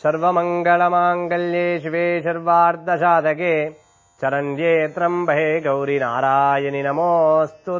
सर्वमङ्गलमाङ्गल्ये शिवे सर्वार्धसाधके चरण्ये त्र्यम्बहे गौरि நாராயணி நமோஸ்து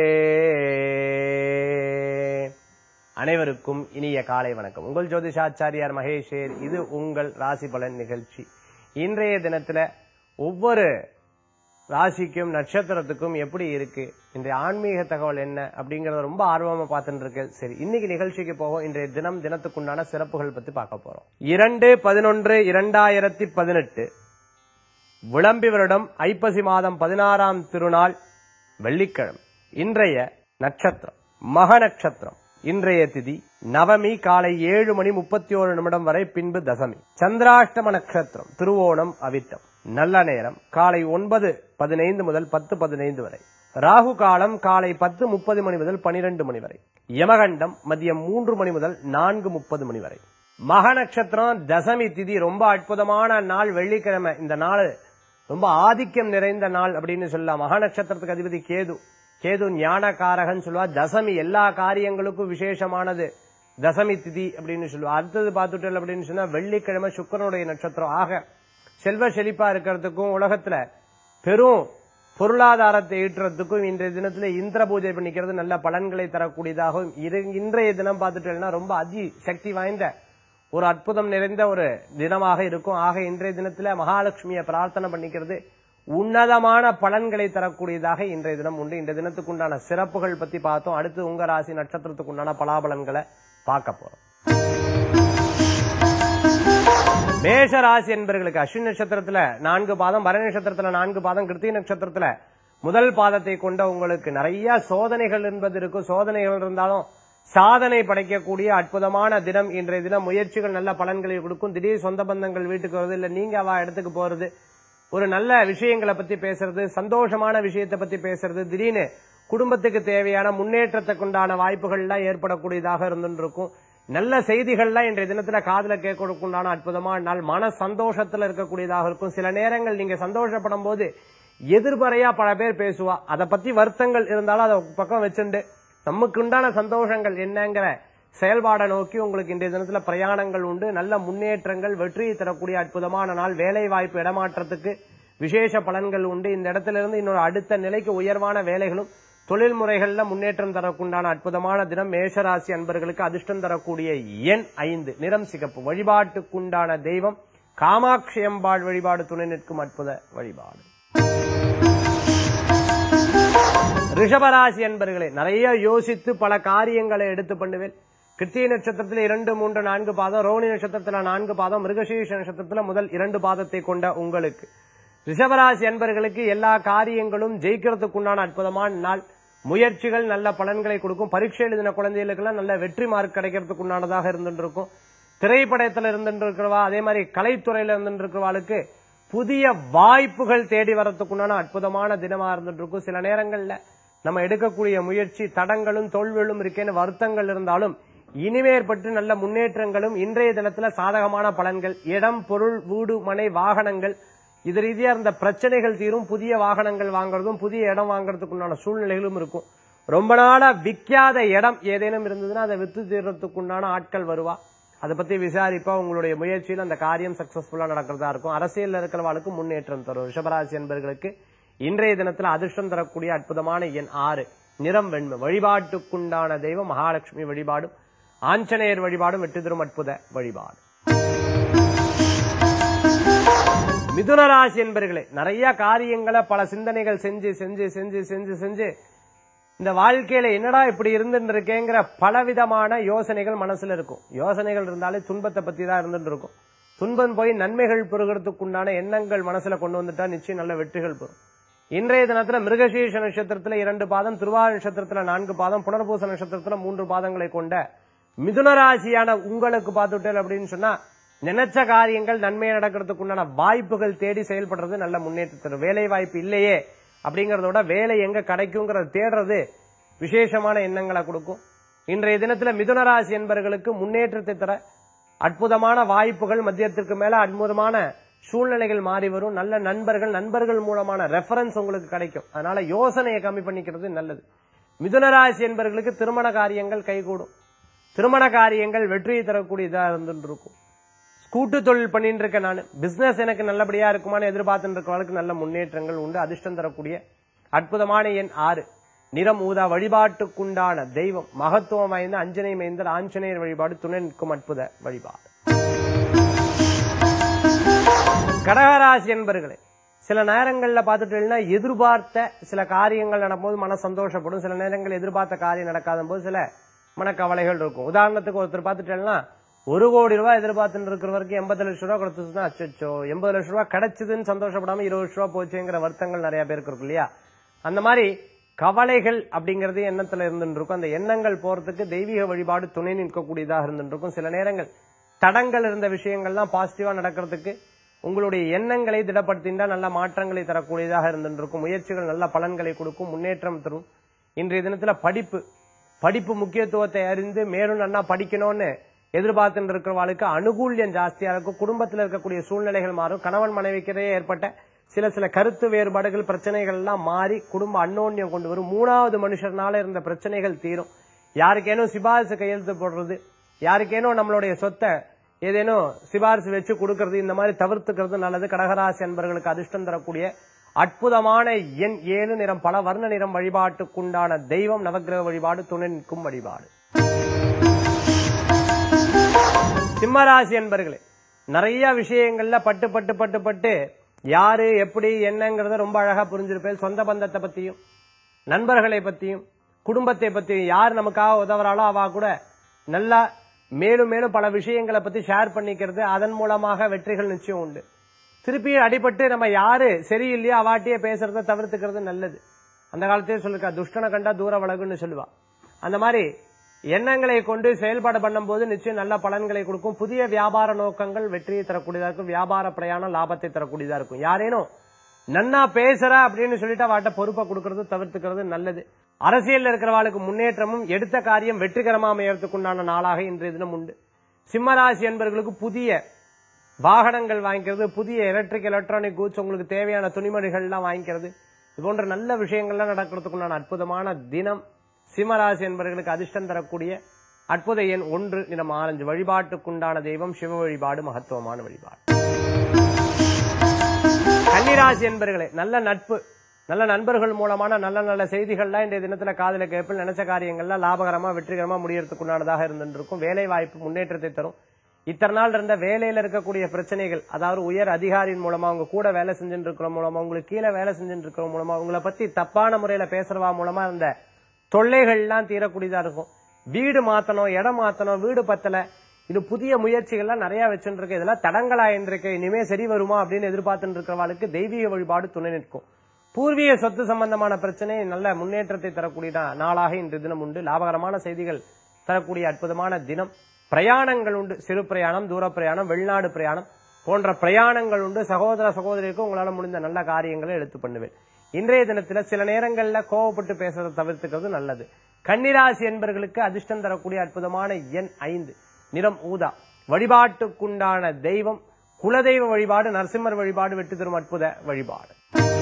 அனைவருக்கும் இனிய காலை வணக்கம் உங்கள் ஜோதிஷாச்சாரியார் மகேஷேர் இது உங்கள் ராசி பலன் நிகழ்ச்சி இன்றைய தினத்துல ஒவ்வொரு ராசிக்கும் நட்சத்திரத்துக்கும் எப்படி இருக்கு இன்றைய ஆன்மீக தகவல் என்ன அப்படிங்கறத ரொம்ப ஆர்வமா பார்த்துட்டு இருக்கு சரி இன்னைக்கு நிகழ்ச்சிக்கு போவோம் இன்றைய தினம் தினத்துக்குண்டான சிறப்புகள் பத்தி பார்க்க போறோம் இரண்டு பதினொன்று இரண்டாயிரத்தி பதினெட்டு விளம்பி வருடம் ஐப்பசி மாதம் பதினாறாம் திருநாள் வெள்ளிக்கிழமை இன்றைய நட்சத்திரம் மக நட்சத்திரம் இன்றைய திதி நவமி காலை ஏழு மணி முப்பத்தி ஓரு நிமிடம் வரை பின்பு தசமி சந்திராஷ்டம நட்சத்திரம் திருவோணம் அவிட்டம் நல்ல நேரம் காலை ஒன்பது பதினைந்து முதல் பத்து பதினைந்து வரை ராகு காலம் காலை பத்து முப்பது மணி முதல் பனிரெண்டு மணி வரை யமகண்டம் மதியம் மூன்று மணி முதல் நான்கு முப்பது மணி வரை மக நட்சத்திரம் தசமி திதி ரொம்ப அற்புதமான நாள் வெள்ளிக்கிழமை இந்த நாள் ரொம்ப ஆதிக்கம் நிறைந்த நாள் அப்படின்னு சொல்லலாம் மக நட்சத்திரத்துக்கு அதிபதி கேது கேது ஞானகாரகன் சொல்லுவா தசமி எல்லா காரியங்களுக்கும் விசேஷமானது தசமி திதி அப்படின்னு சொல்லுவா அடுத்தது பார்த்துட்டல் அப்படின்னு சொன்னா வெள்ளிக்கிழமை சுக்கரனுடைய நட்சத்திரம் ஆக செல்வ செழிப்பா இருக்கிறதுக்கும் உலகத்துல பெரும் பொருளாதாரத்தை ஈட்டுறதுக்கும் இன்றைய தினத்துல இந்திர பூஜை பண்ணிக்கிறது நல்ல பலன்களை தரக்கூடியதாகவும் இரு- இன்றைய தினம் பார்த்துட்டேன்னா ரொம்ப அதி சக்தி வாய்ந்த ஒரு அற்புதம் நிறைந்த ஒரு தினமாக இருக்கும் ஆக இன்றைய தினத்துல மகாலட்சுமியை பிரார்த்தனை பண்ணிக்கிறது உன்னதமான பலன்களை தரக்கூடியதாக இன்றைய தினம் உண்டு இந்த தினத்துக்கு உண்டான சிறப்புகள் பத்தி பார்த்தோம் அடுத்து உங்க ராசி நட்சத்திரத்துக்கு உண்டான பலாபலன்களை பார்க்க போறோம் மேஷ ராசி என்பவர்களுக்கு அஸ்வினி நட்சத்திரத்துல நான்கு பாதம் பரணி நட்சத்திரத்துல நான்கு பாதம் கிருத்திகை நட்சத்திரத்துல முதல் பாதத்தை கொண்ட உங்களுக்கு நிறைய சோதனைகள் என்பது இருக்கும் சோதனைகள் இருந்தாலும் சாதனை படைக்கக்கூடிய அற்புதமான தினம் இன்றைய தினம் முயற்சிகள் நல்ல பலன்களை கொடுக்கும் திடீர் சொந்த பந்தங்கள் வீட்டுக்கு வருது இல்ல நீங்க அவ இடத்துக்கு போறது ஒரு நல்ல விஷயங்களை பத்தி பேசுறது சந்தோஷமான விஷயத்தை பத்தி பேசுறது திடீர்னு குடும்பத்துக்கு தேவையான முன்னேற்றத்துக்கு உண்டான வாய்ப்புகள் எல்லாம் ஏற்படக்கூடியதாக இருந்துட்டு இருக்கும் நல்ல செய்திகள்லாம் இன்றைய தினத்துல காதுல கேட்கறதுக்குண்டான அற்புதமான நாள் மன சந்தோஷத்துல இருக்கக்கூடியதாக இருக்கும் சில நேரங்கள் நீங்க சந்தோஷப்படும் போது எதிர்மறையா பல பேர் பேசுவா அதை பத்தி வருத்தங்கள் இருந்தாலும் அதை பக்கம் வச்சுண்டு நமக்கு உண்டான சந்தோஷங்கள் என்னங்கிற செயல்பாடை நோக்கி உங்களுக்கு இன்றைய தினத்துல பிரயாணங்கள் உண்டு நல்ல முன்னேற்றங்கள் வெற்றியை தரக்கூடிய அற்புதமான நாள் வேலை வாய்ப்பு இடமாற்றத்துக்கு விசேஷ பலன்கள் உண்டு இந்த இடத்துல இருந்து இன்னொரு அடுத்த நிலைக்கு உயர்வான வேலைகளும் தொழில் முறைகள்ல முன்னேற்றம் தரக்குண்டான அற்புதமான தினம் மேஷராசி அன்பர்களுக்கு அதிர்ஷ்டம் தரக்கூடிய எண் ஐந்து நிறம் சிகப்பு வழிபாட்டுக்குண்டான தெய்வம் காமாட்சி அம்பாள் வழிபாடு துணை நிற்கும் அற்புத வழிபாடு ரிஷபராசி என்பர்களே நிறைய யோசித்து பல காரியங்களை எடுத்து பண்ணுவேன் கிருத்திகை நட்சத்திரத்தில் இரண்டு மூன்று நான்கு பாதம் ரோஹிணி நட்சத்திரத்துல நான்கு பாதம் மிருகசீஷ நட்சத்திரத்துல முதல் இரண்டு பாதத்தை கொண்ட உங்களுக்கு ரிஷபராசி என்பர்களுக்கு எல்லா காரியங்களும் ஜெயிக்கிறதுக்குண்டான அற்புதமான நாள் முயற்சிகள் நல்ல பலன்களை கொடுக்கும் பரீட்சை எழுதின குழந்தைகளுக்கெல்லாம் நல்ல வெற்றி மார்க் கிடைக்கிறதுக்கு உண்டானதாக இருந்துட்டு இருக்கும் திரைப்படத்துல இருந்துட்டு இருக்கிறவா அதே மாதிரி கலைத்துறையில இருந்துட்டு இருக்கிறவாளுக்கு புதிய வாய்ப்புகள் தேடி வரத்துக்குண்டான அற்புதமான தினமா இருந்துட்டு இருக்கும் சில நேரங்கள்ல நம்ம எடுக்கக்கூடிய முயற்சி தடங்களும் தோல்விகளும் இருக்கேன்னு வருத்தங்கள் இருந்தாலும் இனிமேற்பட்டு நல்ல முன்னேற்றங்களும் இன்றைய தினத்துல சாதகமான பலன்கள் இடம் பொருள் வீடு மனை வாகனங்கள் இது ரீதியா இருந்த பிரச்சனைகள் தீரும் புதிய வாகனங்கள் வாங்குறதும் புதிய இடம் வாங்குறதுக்குண்டான சூழ்நிலைகளும் இருக்கும் ரொம்ப நாளா விக்காத இடம் ஏதேனும் இருந்ததுன்னா அதை வித்து தீர்றதுக்குண்டான ஆட்கள் வருவா அதை பத்தி விசாரிப்பா உங்களுடைய முயற்சியில் அந்த காரியம் சக்சஸ்ஃபுல்லா நடக்கிறதா இருக்கும் அரசியல்ல இருக்கிறவாளுக்கு முன்னேற்றம் தரும் ரிஷபராசி என்பர்களுக்கு இன்றைய தினத்துல அதிர்ஷ்டம் தரக்கூடிய அற்புதமான எண் ஆறு நிறம் வெண்மை வழிபாட்டுக்குண்டான தெய்வம் மகாலட்சுமி வழிபாடும் ஆஞ்சநேயர் வழிபாடும் வெற்றி தரும் அற்புத வழிபாடு மிதுன ராசி என்பர்களே நிறைய காரியங்களை பல சிந்தனைகள் செஞ்சு செஞ்சு செஞ்சு செஞ்சு செஞ்சு இந்த வாழ்க்கையில என்னடா இப்படி இருந்துட்டு இருக்கேங்கிற பலவிதமான யோசனைகள் மனசுல இருக்கும் யோசனைகள் இருந்தாலே துன்பத்தை பத்தி தான் இருந்துட்டு இருக்கும் துன்பம் போய் நன்மைகள் பெறுகிறதுக்கு உண்டான எண்ணங்கள் மனசுல கொண்டு வந்துட்டா நிச்சயம் நல்ல வெற்றிகள் பெறும் இன்றைய தினத்துல மிருகசீஷ நட்சத்திரத்துல இரண்டு பாதம் திருவாரூர் நட்சத்திரத்துல நான்கு பாதம் புனர்பூச நட்சத்திரத்துல மூன்று பாதங்களை கொண்ட மிதுன ராசியான உங்களுக்கு பார்த்துட்டேன் அப்படின்னு சொன்னா நினைச்ச காரியங்கள் நன்மையை நடக்கிறதுக்கு உண்டான வாய்ப்புகள் தேடி செயல்படுறது நல்ல முன்னேற்றத்தை தரும் வேலை வாய்ப்பு இல்லையே அப்படிங்கறத விட வேலை எங்க கிடைக்குங்கிறத தேடுறது விசேஷமான எண்ணங்களை கொடுக்கும் இன்றைய தினத்துல மிதுன ராசி என்பவர்களுக்கு முன்னேற்றத்தை தர அற்புதமான வாய்ப்புகள் மத்தியத்திற்கு மேல அற்புதமான சூழ்நிலைகள் மாறி வரும் நல்ல நண்பர்கள் நண்பர்கள் மூலமான ரெஃபரன்ஸ் உங்களுக்கு கிடைக்கும் அதனால யோசனையை கம்மி பண்ணிக்கிறது நல்லது மிதுனராசி என்பவர்களுக்கு திருமண காரியங்கள் கைகூடும் திருமண காரியங்கள் வெற்றியை தரக்கூடியதா இருந்துட்டு இருக்கும் கூட்டு தொழில் பண்ணிட்டு இருக்கேன் நான் பிசினஸ் எனக்கு நல்லபடியா இருக்குமான்னு எதிர்பார்த்துட்டு இருக்கவங்களுக்கு நல்ல முன்னேற்றங்கள் உண்டு அதிர்ஷ்டம் தரக்கூடிய அற்புதமான எண் ஆறு நிறம் ஊதா வழிபாட்டுக்குண்டான தெய்வம் மகத்துவம் வாய்ந்த அஞ்சனை மைந்தர் ஆஞ்சநேயர் வழிபாடு துணை நிற்கும் அற்புத வழிபாடு கடகராசி என்பர்களே சில நேரங்கள்ல பார்த்துட்டீங்கன்னா எதிர்பார்த்த சில காரியங்கள் நடக்கும்போது மன சந்தோஷப்படும் சில நேரங்கள் எதிர்பார்த்த காரியம் நடக்காத போது சில மனக்கவலைகள் இருக்கும் உதாரணத்துக்கு ஒருத்தர் பார்த்துட்டேன்னா ஒரு கோடி ரூபாய் எதிர்பார்த்துட்டு இருக்கிறவருக்கு எண்பது லட்சம் ரூபாய் கொடுத்துச்சுன்னா அச்சோ எண்பது லட்சம் ரூபாய் கிடைச்சதுன்னு சந்தோஷப்படாம இருபது லட்சம் ரூபாய் போச்சுங்கிற வருத்தங்கள் நிறைய பேருக்கு இருக்கும் இல்லையா அந்த மாதிரி கவலைகள் அப்படிங்கிறது எண்ணத்துல இருந்துட்டு இருக்கும் அந்த எண்ணங்கள் போறதுக்கு தெய்வீக வழிபாடு துணை நிற்கக்கூடியதாக இருந்துட்டு இருக்கும் சில நேரங்கள் தடங்கள் இருந்த விஷயங்கள்லாம் பாசிட்டிவா நடக்கிறதுக்கு உங்களுடைய எண்ணங்களை திடப்படுத்தினா நல்ல மாற்றங்களை தரக்கூடியதாக இருந்துட்டு இருக்கும் முயற்சிகள் நல்ல பலன்களை கொடுக்கும் முன்னேற்றம் தரும் இன்றைய தினத்துல படிப்பு படிப்பு முக்கியத்துவத்தை அறிந்து மேலும் நல்லா படிக்கணும்னு எதிர்பார்த்துட்டு இருக்கிறவாளுக்கு அனுகூல்யம் ஜாஸ்தியா இருக்கும் குடும்பத்தில் இருக்கக்கூடிய சூழ்நிலைகள் மாறும் கணவன் மனைவிக்கிடையே ஏற்பட்ட சில சில கருத்து வேறுபாடுகள் பிரச்சனைகள் எல்லாம் மாறி குடும்ப அன்னோன்யம் கொண்டு வரும் மூணாவது மனுஷர்னால இருந்த பிரச்சனைகள் தீரும் யாருக்கேனும் சிபாரிசு கையெழுத்து போடுறது யாருக்கேனும் நம்மளுடைய சொத்தை ஏதேனும் சிபாரிசு வச்சு கொடுக்கறது இந்த மாதிரி தவிர்த்துக்கிறது நல்லது கடகராசி அன்பர்களுக்கு அதிர்ஷ்டம் தரக்கூடிய அற்புதமான எண் ஏழு நிறம் பல வர்ண நிறம் வழிபாட்டுக்குண்டான தெய்வம் நவக்கிரக வழிபாடு துணை நிற்கும் வழிபாடு சிம்மராசி என்பர்களே நிறைய விஷயங்கள்ல பட்டு பட்டு பட்டு பட்டு யாரு எப்படி என்னங்கறத ரொம்ப அழகா புரிஞ்சிருப்பேன் சொந்த பந்தத்தை பத்தியும் நண்பர்களை பத்தியும் குடும்பத்தை பத்தியும் யார் நமக்காக உதவுறாளோ அவ கூட நல்லா மேலும் மேலும் பல விஷயங்களை பத்தி ஷேர் பண்ணிக்கிறது அதன் மூலமாக வெற்றிகள் நிச்சயம் உண்டு திருப்பி அடிபட்டு நம்ம யாரு சரியில்லையோ அவாட்டியே பேசுறத தவிர்த்துக்கிறது நல்லது அந்த காலத்திலே சொல்லிருக்கா துஷ்டனை கண்டா தூர வழகுன்னு சொல்லுவா அந்த மாதிரி எண்ணங்களை கொண்டு செயல்பாடு பண்ணும்போது நிச்சயம் நல்ல பலன்களை கொடுக்கும் புதிய வியாபார நோக்கங்கள் வெற்றியை தரக்கூடியதா இருக்கும் வியாபார பிரயாணம் லாபத்தை தரக்கூடியதா இருக்கும் யாரேனும் நன்னா பேசுற அப்படின்னு சொல்லிட்டு அவட்ட பொறுப்பை கொடுக்கறது தவிர்த்துக்கிறது நல்லது அரசியல்ல இருக்கிறவாளுக்கு முன்னேற்றமும் எடுத்த காரியம் வெற்றிகரமா அமையறதுக்குண்டான நாளாக இன்றைய தினம் உண்டு சிம்மராசி என்பவர்களுக்கு புதிய வாகனங்கள் வாங்கிக்கிறது புதிய எலக்ட்ரிக் எலக்ட்ரானிக் கூட்ஸ் உங்களுக்கு தேவையான துணிமணிகள் எல்லாம் வாங்கிக்கிறது இது போன்ற நல்ல விஷயங்கள்லாம் நடக்கிறதுக்குண்டான அற்புதமான தினம் சிம்மராசி என்பவர்களுக்கு அதிர்ஷ்டம் தரக்கூடிய அற்புத எண் ஒன்று நிறம் ஆரஞ்சு வழிபாட்டுக்குண்டான தெய்வம் சிவ வழிபாடு மகத்துவமான வழிபாடு கன்னிராசி என்பர்களே நல்ல நட்பு நல்ல நண்பர்கள் மூலமான நல்ல நல்ல செய்திகள்லாம் இன்றைய தினத்துல காதல கேப்பில் நினைச்ச காரியங்கள்லாம் லாபகரமா வெற்றிகரமா முடியறதுக்குண்டானதாக இருந்திருக்கும் வேலை வாய்ப்பு முன்னேற்றத்தை தரும் இத்தனை நாள் இருந்த வேலையில இருக்கக்கூடிய பிரச்சனைகள் அதாவது உயர் அதிகாரியின் மூலமா உங்க கூட வேலை செஞ்சுட்டு இருக்கிற மூலமா உங்களுக்கு கீழே வேலை செஞ்சுட்டு இருக்கிற மூலமா உங்களை பத்தி தப்பான முறையில பேசுறவா மூலமா இருந்த தொல்லைகள்லாம் தீரக்கூடியதா இருக்கும் வீடு மாத்தணும் இடம் மாத்தணும் வீடு பத்தல இது புதிய முயற்சிகள்லாம் நிறைய வச்சுட்டு இருக்கு இதெல்லாம் தடங்களா இருந்திருக்கு இனிமே சரி வருமா அப்படின்னு எதிர்பார்த்துட்டு இருக்கிறவாளுக்கு தெய்வீக வழிபாடு துணை நிற்கும் பூர்வீக சொத்து சம்பந்தமான பிரச்சனை நல்ல முன்னேற்றத்தை தரக்கூடிய நாளாக இன்று தினம் உண்டு லாபகரமான செய்திகள் தரக்கூடிய அற்புதமான தினம் பிரயாணங்கள் உண்டு சிறு பிரயாணம் தூர பிரயாணம் வெளிநாடு பிரயாணம் போன்ற பிரயாணங்கள் உண்டு சகோதர சகோதரிக்கும் உங்களால முடிந்த நல்ல காரியங்களை எடுத்து பண்ணுவேன் இன்றைய தினத்துல சில நேரங்கள்ல கோவப்பட்டு பேசுறதை தவிர்த்துக்கிறது நல்லது கன்னிராசி என்பர்களுக்கு அதிர்ஷ்டம் தரக்கூடிய அற்புதமான எண் ஐந்து நிறம் ஊதா வழிபாட்டுக்குண்டான தெய்வம் குலதெய்வ வழிபாடு நரசிம்மர் வழிபாடு வெற்றி தரும் அற்புத வழிபாடு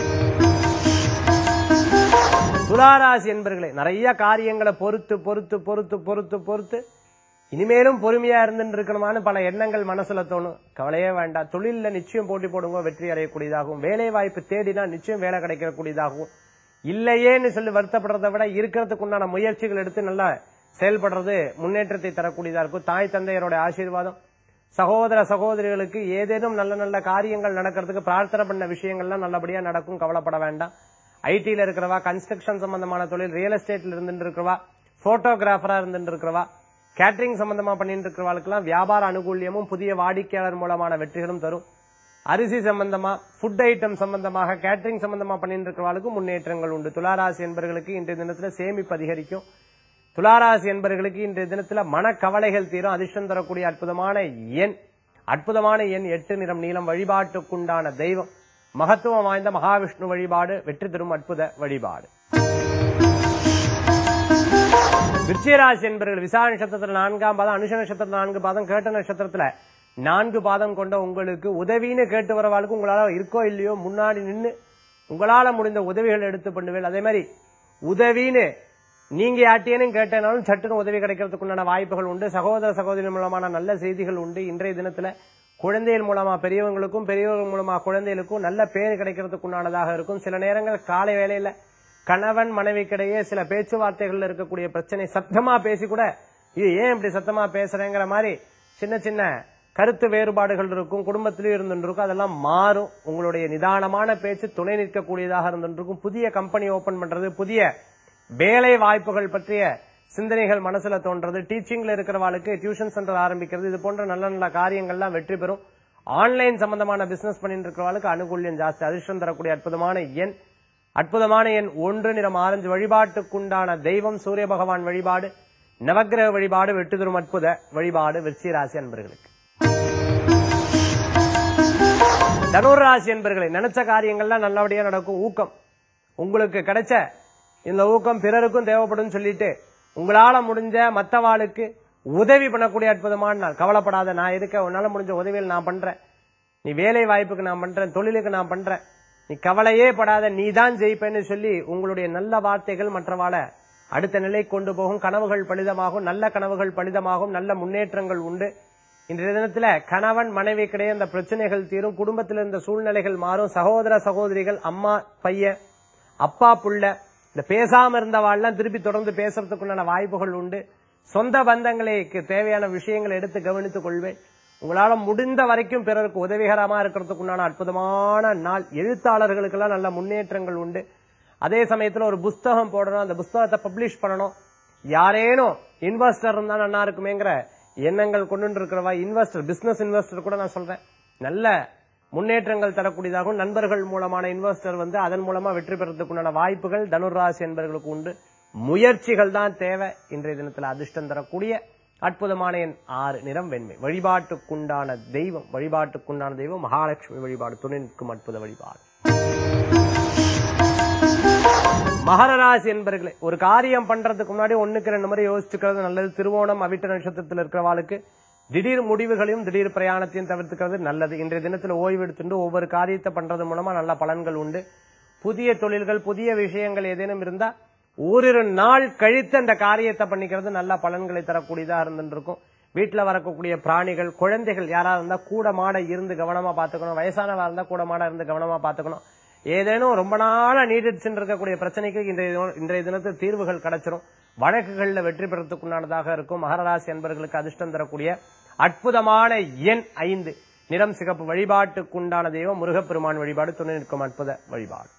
துளாராசி என்பர்களே நிறைய காரியங்களை பொறுத்து பொறுத்து பொறுத்து பொறுத்து பொறுத்து இனிமேலும் பொறுமையா இருந்துட்டு இருக்கணுமான்னு பல எண்ணங்கள் மனசுல தோணும் கவலையே வேண்டாம் தொழில்ல நிச்சயம் போட்டி போடுங்க வெற்றி அடையக்கூடியதாகவும் வேலை வாய்ப்பு தேடினா நிச்சயம் வேலை கிடைக்கக்கூடியதாகவும் இல்லையேன்னு சொல்லி வருத்தப்படுறதை விட இருக்கிறதுக்கு உண்டான முயற்சிகள் எடுத்து நல்லா செயல்படுறது முன்னேற்றத்தை தரக்கூடியதா இருக்கும் தாய் தந்தையரோட ஆசீர்வாதம் சகோதர சகோதரிகளுக்கு ஏதேனும் நல்ல நல்ல காரியங்கள் நடக்கிறதுக்கு பிரார்த்தனை பண்ண விஷயங்கள்லாம் நல்லபடியா நடக்கும் கவலைப்பட வேண்டாம் ஐடில இருக்கிறவா கன்ஸ்ட்ரக்ஷன் சம்பந்தமான தொழில் ரியல் எஸ்டேட்ல இருந்துட்டு இருக்கிறவா போட்டோகிராஃபரா இருந்துட்டு இருக்கிறவா கேட்டரிங் சம்பந்தமா பண்ணிட்டு இருக்கிறவாளுக்கெல்லாம் வியாபார அனுகூல்யமும் புதிய வாடிக்கையாளர் மூலமான வெற்றிகளும் தரும் அரிசி சம்பந்தமா ஃபுட் ஐட்டம் சம்பந்தமாக கேட்டரிங் சம்பந்தமா பண்ணிட்டு இருக்கிறவாளுக்கு முன்னேற்றங்கள் உண்டு துளாராசி என்பவர்களுக்கு இன்றைய தினத்துல சேமிப்பு அதிகரிக்கும் துளாராசி என்பவர்களுக்கு இன்றைய தினத்துல மனக்கவலைகள் தீரும் அதிர்ஷ்டம் தரக்கூடிய அற்புதமான எண் அற்புதமான எண் எட்டு நிறம் நீளம் வழிபாட்டுக்குண்டான தெய்வம் மகத்துவம் வாய்ந்த மகாவிஷ்ணு வழிபாடு வெற்றி தரும் அற்புத வழிபாடு விருச்சிகராசி என்பவர்கள் விசா நட்சத்திரத்துல நான்காம் பாதம் அனுஷ நட்சத்திரத்துல நான்கு பாதம் கேட்ட நட்சத்திரத்துல நான்கு பாதம் கொண்ட உங்களுக்கு உதவின்னு கேட்டு வரவாளுக்கு உங்களால இருக்கோ இல்லையோ முன்னாடி நின்னு உங்களால முடிந்த உதவிகள் எடுத்து பண்ணுவேன் அதே மாதிரி உதவின்னு நீங்க யாட்டியனும் கேட்டனாலும் சட்டுன்னு உதவி கிடைக்கிறதுக்கு உண்டான வாய்ப்புகள் உண்டு சகோதர சகோதரி மூலமான நல்ல செய்திகள் உண்டு இன்றைய தினத்துல குழந்தைகள் மூலமா பெரியவங்களுக்கும் பெரியவர்கள் மூலமா குழந்தைகளுக்கும் நல்ல பேர் கிடைக்கிறதுக்கு உண்டானதாக இருக்கும் சில நேரங்கள் காலை வேளையில கணவன் மனைவிக்கிடையே சில பேச்சுவார்த்தைகள்ல இருக்கக்கூடிய பிரச்சனை சத்தமா பேசி கூட இது ஏன் இப்படி சத்தமா பேசுறேங்கிற மாதிரி சின்ன சின்ன கருத்து வேறுபாடுகள் இருக்கும் குடும்பத்திலயும் இருந்துருக்கும் அதெல்லாம் மாறும் உங்களுடைய நிதானமான பேச்சு துணை நிற்கக்கூடியதாக இருந்துருக்கும் புதிய கம்பெனி ஓபன் பண்றது புதிய வேலை வாய்ப்புகள் பற்றிய சிந்தனைகள் மனசுல தோன்றது டீச்சிங்ல இருக்கிறவாளுக்கு டியூஷன் சென்டர் ஆரம்பிக்கிறது இது போன்ற நல்ல நல்ல காரியங்கள்லாம் வெற்றி பெறும் ஆன்லைன் சம்பந்தமான பிசினஸ் பண்ணிட்டு இருக்கிறவாளுக்கு அனுகூல்யம் ஜாஸ்தி அதிர்ஷ்டம் தரக்கூடிய அற்புதமான எண் அற்புதமான எண் ஒன்று நிறம் ஆரஞ்சு வழிபாட்டுக்குண்டான தெய்வம் சூரிய பகவான் வழிபாடு நவக்கிரக வழிபாடு வெட்டுதரும் அற்புத வழிபாடு விருச்சிக ராசி அன்பர்களுக்கு தனுர் ராசி என்பர்களை நினைச்ச காரியங்கள்லாம் நல்லபடியா நடக்கும் ஊக்கம் உங்களுக்கு கிடைச்ச இந்த ஊக்கம் பிறருக்கும் தேவைப்படும் சொல்லிட்டு உங்களால முடிஞ்ச மத்தவாளுக்கு உதவி பண்ணக்கூடிய அற்புதமான நாள் கவலைப்படாத நான் இருக்க உன்னால முடிஞ்ச உதவியில் நான் பண்றேன் நீ வேலை வாய்ப்புக்கு நான் பண்றேன் தொழிலுக்கு நான் பண்றேன் நீ கவலையே படாத நீ தான் ஜெயிப்பேன்னு சொல்லி உங்களுடைய நல்ல வார்த்தைகள் மற்றவாள அடுத்த நிலை கொண்டு போகும் கனவுகள் பலிதமாகும் நல்ல கனவுகள் பலிதமாகும் நல்ல முன்னேற்றங்கள் உண்டு இன்றைய தினத்துல கணவன் மனைவி கிடையே இந்த பிரச்சனைகள் தீரும் குடும்பத்தில் இருந்த சூழ்நிலைகள் மாறும் சகோதர சகோதரிகள் அம்மா பையன் அப்பா புள்ள இந்த பேசாம இருந்தவாள்லாம் திருப்பி தொடர்ந்து பேசுறதுக்குண்டான வாய்ப்புகள் உண்டு சொந்த பந்தங்களுக்கு தேவையான விஷயங்களை எடுத்து கவனித்துக் கொள்வேன் உங்களால முடிந்த வரைக்கும் பிறருக்கு உதவிகரமா இருக்கிறதுக்குண்டான அற்புதமான நாள் எழுத்தாளர்களுக்கெல்லாம் நல்ல முன்னேற்றங்கள் உண்டு அதே சமயத்துல ஒரு புஸ்தகம் போடணும் அந்த புஸ்தகத்தை பப்ளிஷ் பண்ணணும் யாரேனும் இன்வெஸ்டர் இருந்தா நல்லா இருக்குமேங்கிற எண்ணங்கள் கொண்டு இருக்கிறவா இன்வெஸ்டர் பிசினஸ் இன்வெஸ்டர் கூட நான் சொல்றேன் நல்ல முன்னேற்றங்கள் தரக்கூடியதாகவும் நண்பர்கள் மூலமான இன்வெஸ்டர் வந்து அதன் மூலமா வெற்றி பெறதுக்குண்டான வாய்ப்புகள் தனுராசி என்பவர்களுக்கு உண்டு முயற்சிகள் தான் தேவை இன்றைய தினத்துல அதிர்ஷ்டம் தரக்கூடிய அற்புதமான எண் ஆறு நிறம் வெண்மை வழிபாட்டுக்குண்டான தெய்வம் வழிபாட்டுக்குண்டான தெய்வம் மகாலட்சுமி வழிபாடு துணை நிற்கும் அற்புத வழிபாடு மகர ராசி என்பர்களே ஒரு காரியம் பண்றதுக்கு முன்னாடி ஒண்ணுக்கு ரெண்டு முறை யோசிச்சுக்கிறது நல்லது திருவோணம் அவிட்ட நட்சத்திரத்தில் இருக்கிறவாளுக்கு திடீர் முடிவுகளையும் திடீர் பிரயாணத்தையும் தவிர்த்துக்கிறது நல்லது இன்றைய தினத்தில் ஓய்வு எடுத்துட்டு ஒவ்வொரு காரியத்தை பண்றது மூலமா நல்ல பலன்கள் உண்டு புதிய தொழில்கள் புதிய விஷயங்கள் ஏதேனும் இருந்தா ஓரிரு நாள் கழித்து அந்த காரியத்தை பண்ணிக்கிறது நல்ல பலன்களை தரக்கூடியதா இருந்துருக்கும் வீட்டுல வரக்கூடிய பிராணிகள் குழந்தைகள் யாராவது இருந்தா கூட மாட இருந்து கவனமா பாத்துக்கணும் வயசானவா இருந்தா கூட மாட இருந்து கவனமா பாத்துக்கணும் ஏதேனும் ரொம்ப நாளா நீடிச்சுன்னு இருக்கக்கூடிய பிரச்சனைக்கு இன்றைய தினம்- இன்றைய தினத்தில் தீர்வுகள் கிடைச்சிரும் வழக்குகள்ல வெற்றி பெறத்துக்குண்டானதாக இருக்கும் மகராசி என்பவர்களுக்கு அதிர்ஷ்டம் தரக்கூடிய அற்புதமான எண் ஐந்து நிறம் சிகப்பு வழிபாட்டுக்குண்டான தெய்வம் முருகப்பெருமான் வழிபாடு துணை நிற்கும் அற்புத வழிபாடு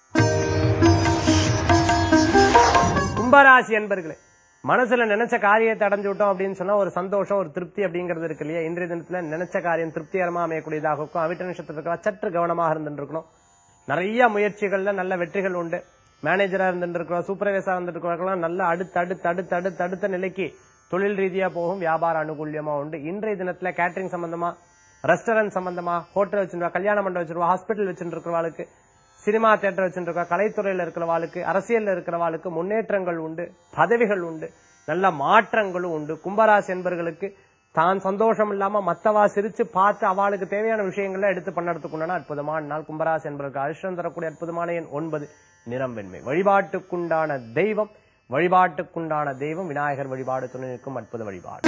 கும்பராசி என்பர்களே மனசுல நினைச்ச காரியத்தை அடைஞ்சு விட்டோம் அப்படின்னு சொன்னா ஒரு சந்தோஷம் ஒரு திருப்தி அப்படிங்கிறது இருக்கு இல்லையா இன்றைய தினத்துல நினைச்ச காரியம் திருப்திகரமா அமையக்கூடியதாக இருக்கும் அவிட்ட நட்சத்திரத்துக்கு சற்று கவனமாக இருந்துட்டு இருக்கணும் நிறைய முயற்சிகள்ல நல்ல வெற்றிகள் உண்டு மேனேஜரா இருந்துட்டு இருக்கிறோம் சூப்பர்வைசரா இருந்துட்டு இருக்கிறவங்களாம் நல்ல அடுத்து அடுத்து அடுத்து அடுத்து அடுத்த நிலைக்கு தொழில் ரீதியா போகும் வியாபார அனுகூல்யமா உண்டு இன்றைய தினத்துல கேட்டரிங் சம்பந்தமா ரெஸ்டாரண்ட் சம்பந்தமா ஹோட்டல் வச்சிருவா கல்யாண மண்டபம் வச்சிருவா ஹாஸ்பிட்டல் வச்சுட்டு இருக்கிறவாளுக்கு சினிமா தியேட்டர் வச்சுட்டு இருக்கா கலைத்துறையில இருக்கிறவாளுக்கு அரசியல்ல இருக்கிறவாளுக்கு முன்னேற்றங்கள் உண்டு பதவிகள் உண்டு நல்ல மாற்றங்களும் உண்டு கும்பராசி என்பர்களுக்கு தான் சந்தோஷம் இல்லாம மத்தவா சிரிச்சு பார்த்து அவளுக்கு தேவையான விஷயங்களை எடுத்து பண்ணறதுக்குண்டான அற்புதமான நாள் கும்பராசி என்பதற்கு அதிர்ஷ்டம் தரக்கூடிய அற்புதமான எண் ஒன்பது நிறம் வெண்மை வழிபாட்டுக்குண்டான தெய்வம் வழிபாட்டுக்குண்டான தெய்வம் விநாயகர் வழிபாடு துணை நிற்கும் அற்புத வழிபாடு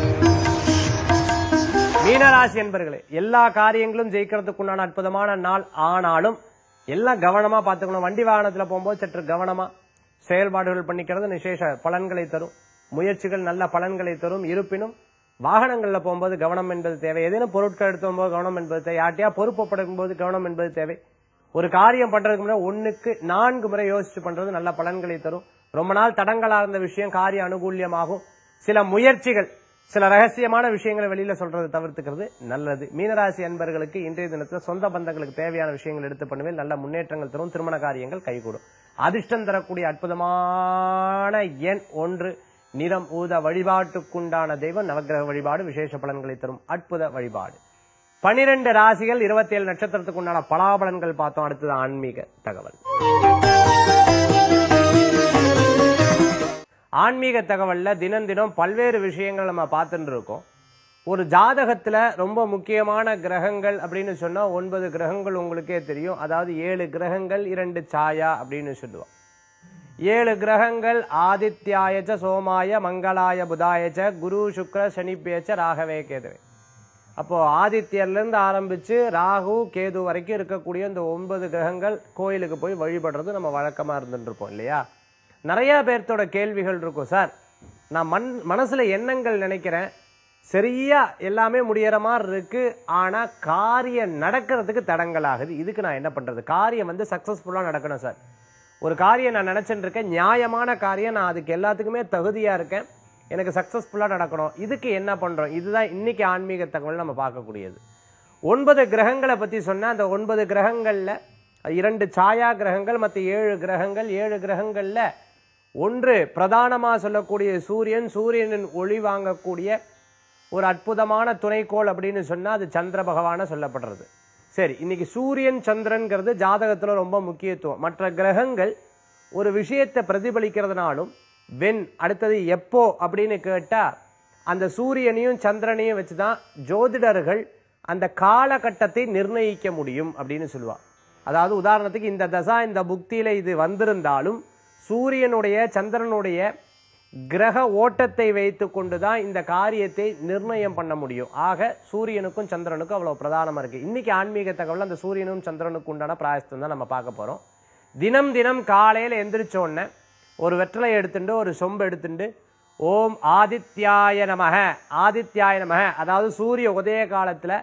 மீனராசி என்பர்களே எல்லா காரியங்களும் ஜெயிக்கிறதுக்குண்டான அற்புதமான நாள் ஆனாலும் எல்லாம் கவனமா பார்த்துக்கணும் வண்டி வாகனத்துல போகும்போது சற்று கவனமா செயல்பாடுகள் பண்ணிக்கிறது விசேஷ பலன்களை தரும் முயற்சிகள் நல்ல பலன்களை தரும் இருப்பினும் வாகனங்கள்ல போகும்போது கவனம் என்பது தேவை ஏதேனும் பொருட்கள் எடுத்து போகும்போது கவனம் என்பது தேவை யார்ட்டையா பொறுப்பு படுக்கும் போது கவனம் என்பது தேவை ஒரு காரியம் பண்றதுக்கு முன்னாடி ஒண்ணுக்கு நான்கு முறை யோசிச்சு பண்றது நல்ல பலன்களை தரும் ரொம்ப நாள் தடங்களா இருந்த விஷயம் காரிய அனுகூல்யமாகும் சில முயற்சிகள் சில ரகசியமான விஷயங்களை வெளியில சொல்றதை தவிர்த்துக்கிறது நல்லது மீனராசி அன்பர்களுக்கு இன்றைய தினத்துல சொந்த பந்தங்களுக்கு தேவையான விஷயங்கள் எடுத்து பண்ணுவேன் நல்ல முன்னேற்றங்கள் தரும் திருமண காரியங்கள் கைகூடும் அதிர்ஷ்டம் தரக்கூடிய அற்புதமான எண் ஒன்று நிறம் ஊத வழிபாட்டுக்குண்டான தெய்வம் நவக்கிரக வழிபாடு விசேஷ பலன்களை தரும் அற்புத வழிபாடு பனிரெண்டு ராசிகள் இருபத்தி ஏழு நட்சத்திரத்துக்கு உண்டான பலாபலன்கள் பார்த்தோம் அடுத்தது ஆன்மீக தகவல் ஆன்மீக தகவல்ல தினம் தினம் பல்வேறு விஷயங்கள் நம்ம பார்த்துட்டு இருக்கோம் ஒரு ஜாதகத்துல ரொம்ப முக்கியமான கிரகங்கள் அப்படின்னு சொன்னா ஒன்பது கிரகங்கள் உங்களுக்கே தெரியும் அதாவது ஏழு கிரகங்கள் இரண்டு சாயா அப்படின்னு சொல்லுவோம் ஏழு கிரகங்கள் ஆதித்யாயச்ச சோமாய மங்களாய புதாயச்ச குரு சுக்ர சனிப்பேச்ச ராகவே கேதுவே அப்போ ஆதித்யர்ல இருந்து ஆரம்பிச்சு ராகு கேது வரைக்கும் இருக்கக்கூடிய இந்த ஒன்பது கிரகங்கள் கோயிலுக்கு போய் வழிபடுறது நம்ம வழக்கமா இருந்துட்டு இருப்போம் இல்லையா நிறைய பேர்த்தோட கேள்விகள் இருக்கும் சார் நான் மண் மனசுல எண்ணங்கள் நினைக்கிறேன் சரியா எல்லாமே முடியற மாதிரி இருக்கு ஆனா காரியம் நடக்கிறதுக்கு தடங்கள் ஆகுது இதுக்கு நான் என்ன பண்றது காரியம் வந்து சக்சஸ்ஃபுல்லா நடக்கணும் சார் ஒரு காரியம் நான் நினைச்சிட்டு இருக்கேன் நியாயமான காரியம் நான் அதுக்கு எல்லாத்துக்குமே தகுதியா இருக்கேன் எனக்கு சக்சஸ்ஃபுல்லா நடக்கணும் இதுக்கு என்ன பண்றோம் இதுதான் இன்னைக்கு ஆன்மீக தகவல் நம்ம பார்க்கக்கூடியது ஒன்பது கிரகங்களை பத்தி சொன்னா அந்த ஒன்பது கிரகங்கள்ல இரண்டு சாயா கிரகங்கள் மற்ற ஏழு கிரகங்கள் ஏழு கிரகங்கள்ல ஒன்று பிரதானமா சொல்லக்கூடிய சூரியன் சூரியனின் ஒளி வாங்கக்கூடிய ஒரு அற்புதமான துணைக்கோள் அப்படின்னு சொன்னா அது சந்திர பகவான சொல்லப்படுறது சரி இன்னைக்கு சூரியன் சந்திரன்கிறது ஜாதகத்துல ரொம்ப முக்கியத்துவம் மற்ற கிரகங்கள் ஒரு விஷயத்தை பிரதிபலிக்கிறதுனாலும் வென் அடுத்தது எப்போ அப்படின்னு கேட்டா அந்த சூரியனையும் சந்திரனையும் வச்சுதான் ஜோதிடர்கள் அந்த காலகட்டத்தை நிர்ணயிக்க முடியும் அப்படின்னு சொல்லுவா அதாவது உதாரணத்துக்கு இந்த தசா இந்த புக்தியில இது வந்திருந்தாலும் சூரியனுடைய சந்திரனுடைய கிரக ஓட்டத்தை வைத்து கொண்டுதான் இந்த காரியத்தை நிர்ணயம் பண்ண முடியும் ஆக சூரியனுக்கும் சந்திரனுக்கும் அவ்வளவு பிரதானமா இருக்கு இன்னைக்கு ஆன்மீக தகவல் அந்த சூரியனும் சந்திரனுக்கும் உண்டான பிராயசத்தம் தான் நம்ம பார்க்க போறோம் தினம் தினம் காலையில எந்திரிச்ச உடனே ஒரு வெற்றலை எடுத்துட்டு ஒரு சொம்பு எடுத்துட்டு ஓம் ஆதித்யாய நமக ஆதித்யாய நமக அதாவது சூரிய உதய காலத்துல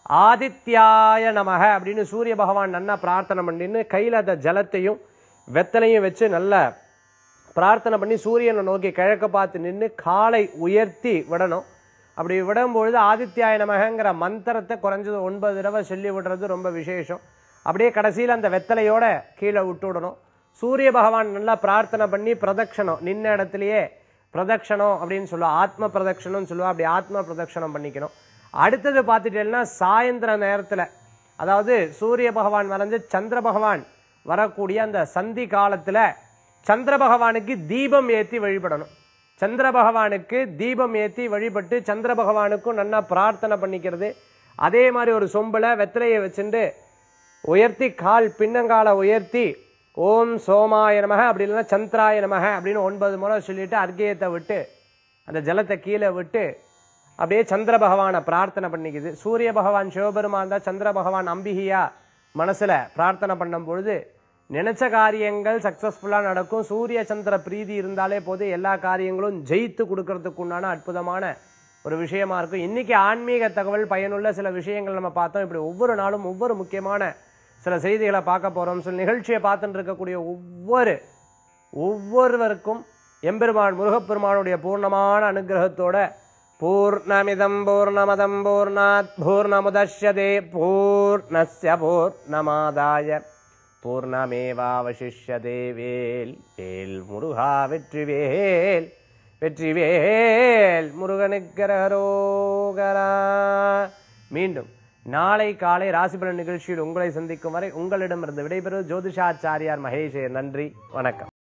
ஆதித்யாய நமக அப்படின்னு சூரிய பகவான் நன்னா பிரார்த்தனை பண்ணின்னு கையில அந்த ஜலத்தையும் வெத்தலையும் வச்சு நல்ல பிரார்த்தனை பண்ணி சூரியனை நோக்கி கிழக்க பார்த்து நின்று காலை உயர்த்தி விடணும் அப்படி விடும்பொழுது ஆதித்யாய நமகங்கிற மந்திரத்தை குறைஞ்சது ஒன்பது தடவை சொல்லி விடுறது ரொம்ப விசேஷம் அப்படியே கடைசியில் அந்த வெத்தலையோட கீழே விட்டு விடணும் சூரிய பகவான் நல்லா பிரார்த்தனை பண்ணி பிரதட்சணம் நின்ன இடத்துலயே பிரதட்சணம் அப்படின்னு சொல்லுவா ஆத்ம பிரதட்சணம் சொல்லுவா அப்படி ஆத்ம பிரதட்சணம் பண்ணிக்கணும் அடுத்தது பார்த்துட்டேன்னா சாயந்தர நேரத்துல அதாவது சூரிய பகவான் மறைஞ்சு சந்திர பகவான் வரக்கூடிய அந்த சந்தி காலத்துல சந்திர பகவானுக்கு தீபம் ஏத்தி வழிபடணும் சந்திர பகவானுக்கு தீபம் ஏத்தி வழிபட்டு சந்திர பகவானுக்கும் நல்லா பிரார்த்தனை பண்ணிக்கிறது அதே மாதிரி ஒரு சொம்புல வெத்திலையை வச்சுட்டு உயர்த்தி கால் பின்னங்கால உயர்த்தி ஓம் சோமாய நமக அப்படி இல்லைன்னா சந்திராய நமக அப்படின்னு ஒன்பது முறை சொல்லிட்டு அர்க்கியத்தை விட்டு அந்த ஜலத்தை கீழே விட்டு அப்படியே சந்திர பகவானை பிரார்த்தனை பண்ணிக்குது சூரிய பகவான் சிவபெருமான் தான் சந்திர பகவான் அம்பிகையா மனசுல பிரார்த்தனை பண்ணும் பொழுது நினைச்ச காரியங்கள் சக்சஸ்ஃபுல்லா நடக்கும் சூரிய சந்திர பிரீதி இருந்தாலே போது எல்லா காரியங்களும் ஜெயித்து கொடுக்கறதுக்கு உண்டான அற்புதமான ஒரு விஷயமா இருக்கும் இன்னைக்கு ஆன்மீக தகவல் பயனுள்ள சில விஷயங்கள் நம்ம பார்த்தோம் இப்படி ஒவ்வொரு நாளும் ஒவ்வொரு முக்கியமான சில செய்திகளை பார்க்க போறோம் சில நிகழ்ச்சியை பார்த்துட்டு இருக்கக்கூடிய ஒவ்வொரு ஒவ்வொருவருக்கும் எம்பெருமான் முருகப்பெருமானுடைய பூர்ணமான அனுகிரகத்தோட பூர்ணமிதம் பூர்ணமதம் பூர்ணாத் பூர்ணமுதஷ்யதே பூர்ணஸ்ய பூர்ணமாதாய பூர்ணமேவாவசிஷ்யதே வேல் வேல் முருகா வெற்றிவேல் வெற்றிவேல் முருகனுக்கரகரோகரா மீண்டும் நாளை காலை ராசிபலன் நிகழ்ச்சியில் உங்களை சந்திக்கும் வரை உங்களிடமிருந்து விடைபெறுவது ஜோதிஷாச்சாரியார் மகேஷே நன்றி வணக்கம்